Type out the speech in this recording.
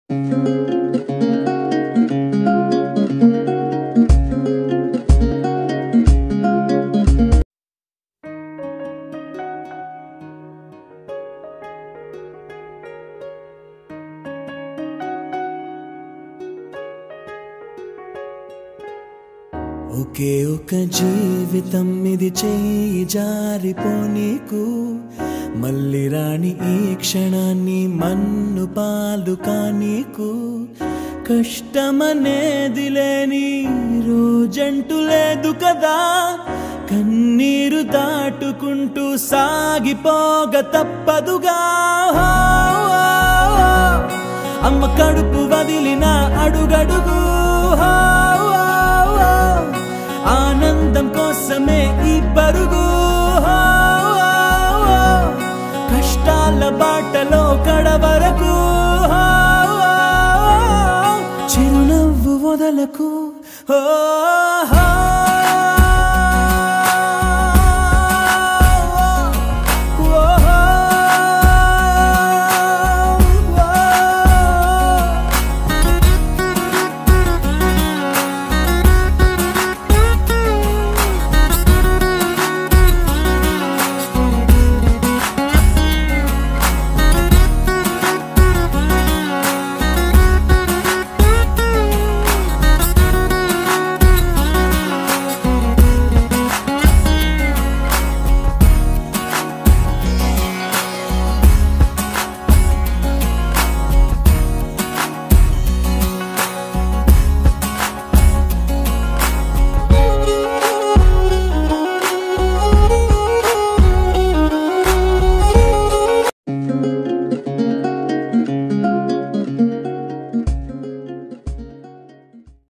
ఒకే ఒక జీవితం ఇది చేయి జారిపోనీకు మళ్ళీ రాని ఈ క్షణాన్ని మన్ను పాలు కానీకు కష్టమనేది లేని రోజంటూ లేదు కదా కన్నీరు దాటుకుంటూ సాగిపోగ తప్పదుగా అమ్మ కడుపు వదిలిన అడుగడుగు ఆనందం కోసమే ఈ పరుగు కష్టాల బాటలో కడవరకు చిరునవ్వు వదలకు ఓ